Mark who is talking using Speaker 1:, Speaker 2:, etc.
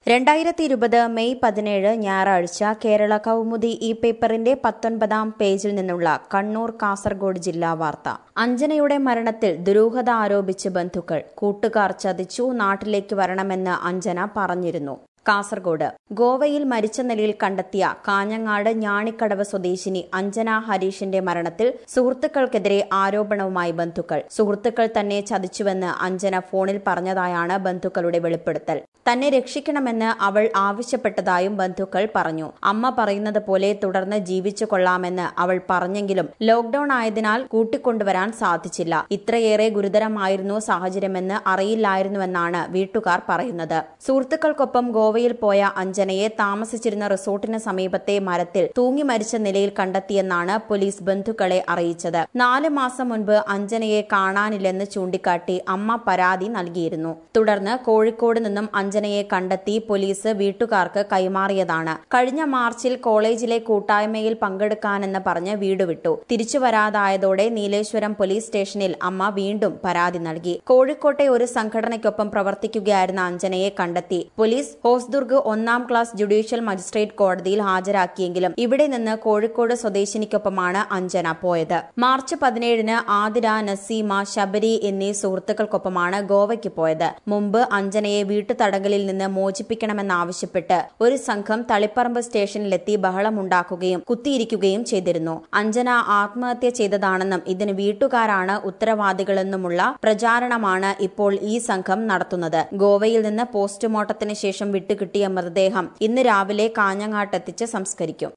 Speaker 1: രണ്ടായിരത്തി ഇരുപത് മെയ് പതിനേഴ് ഞായറാഴ്ച കേരള കൗമുദി ഈ പേപ്പറിന്റെ പത്തൊൻപതാം പേജിൽ നിന്നുള്ള കണ്ണൂർ കാസർഗോഡ് ജില്ലാ വാർത്ത അഞ്ജനയുടെ മരണത്തിൽ ദുരൂഹത ആരോപിച്ച് ബന്ധുക്കൾ കൂട്ടുകാർ ചതിച്ചു നാട്ടിലേക്ക് വരണമെന്ന് അഞ്ജന പറഞ്ഞിരുന്നു കാസർഗോഡ് ഗോവയിൽ മരിച്ച നിലയിൽ കണ്ടെത്തിയ കാഞ്ഞങ്ങാട് ഞാണിക്കടവ് സ്വദേശിനി അഞ്ജന ഹരീഷിന്റെ മരണത്തിൽ സുഹൃത്തുക്കൾക്കെതിരെ ആരോപണവുമായി ബന്ധുക്കൾ സുഹൃത്തുക്കൾ തന്നെ ചതിച്ചുവെന്ന് അഞ്ജന ഫോണിൽ പറഞ്ഞതായാണ് ബന്ധുക്കളുടെ വെളിപ്പെടുത്തൽ തന്നെ രക്ഷിക്കണമെന്ന് അവൾ ആവശ്യപ്പെട്ടതായും ബന്ധുക്കൾ പറഞ്ഞു അമ്മ പറയുന്നത് പോലെ തുടർന്ന് ജീവിച്ചു കൊള്ളാമെന്ന് അവൾ പറഞ്ഞെങ്കിലും ലോക്ഡൌൺ ആയതിനാൽ കൂട്ടിക്കൊണ്ടുവരാൻ സാധിച്ചില്ല ഇത്രയേറെ ഗുരുതരമായിരുന്നു സാഹചര്യമെന്ന് അറിയില്ലായിരുന്നുവെന്നാണ് വീട്ടുകാർ പറയുന്നത് സുഹൃത്തുക്കൾക്കൊപ്പം ഗോവയിൽ പോയ അഞ്ജനയെ താമസിച്ചിരുന്ന റിസോർട്ടിന് സമീപത്തെ മരത്തിൽ തൂങ്ങി മരിച്ച നിലയിൽ കണ്ടെത്തിയെന്നാണ് പോലീസ് ബന്ധുക്കളെ അറിയിച്ചത് നാല് മാസം മുൻപ് അഞ്ജനയെ കാണാനില്ലെന്ന് ചൂണ്ടിക്കാട്ടി അമ്മ പരാതി നൽകിയിരുന്നു തുടർന്ന് കോഴിക്കോട് നിന്നും അഞ്ജനയെ കണ്ടെത്തി പോലീസ് വീട്ടുകാർക്ക് കൈമാറിയതാണ് കഴിഞ്ഞ മാർച്ചിൽ കോളേജിലെ കൂട്ടായ്മയിൽ പങ്കെടുക്കാനെന്ന് പറഞ്ഞ് വീട് വിട്ടു തിരിച്ചു വരാതായതോടെ നീലേശ്വരം പോലീസ് സ്റ്റേഷനിൽ അമ്മ വീണ്ടും പരാതി നൽകി കോഴിക്കോട്ടെ ഒരു സംഘടനയ്ക്കൊപ്പം പ്രവർത്തിക്കുകയായിരുന്ന അഞ്ജനയെ കണ്ടെത്തി പോലീസ് ഹോസ്ദുർഗ് ഒന്നാം ക്ലാസ് ജുഡീഷ്യൽ മജിസ്ട്രേറ്റ് കോടതിയിൽ ഹാജരാക്കിയെങ്കിലും ഇവിടെ നിന്ന് കോഴിക്കോട് സ്വദേശിനിക്കൊപ്പമാണ് അഞ്ജന പോയത് മാർച്ച് പതിനേഴിന് ആതിര നസീമ ശബരി എന്നീ സുഹൃത്തുക്കൾക്കൊപ്പമാണ് ഗോവയ്ക്ക് പോയത് മുമ്പ് അഞ്ജനയെ വീട്ടുതടങ്കലിൽ നിന്ന് മോചിപ്പിക്കണമെന്നാവശ്യപ്പെട്ട് ഒരു സംഘം തളിപ്പറമ്പ് സ്റ്റേഷനിലെത്തി ബഹളമുണ്ടാക്കുകയും കുത്തിയിരിക്കുകയും ചെയ്തിരുന്നു അഞ്ജന ആത്മഹത്യ ചെയ്തതാണെന്നും ഇതിന് വീട്ടുകാരാണ് ഉത്തരവാദികളെന്നുമുള്ള പ്രചാരണമാണ് ഇപ്പോൾ ഈ സംഘം നടത്തുന്നത് ഗോവയിൽ നിന്ന് പോസ്റ്റ്മോർട്ടത്തിന് ശേഷം വിട്ടുകിട്ടിയ മൃതദേഹം ഇന്ന് രാവിലെ കാഞ്ഞങ്ങാട്ടെത്തിച്ച് സംസ്കരിക്കും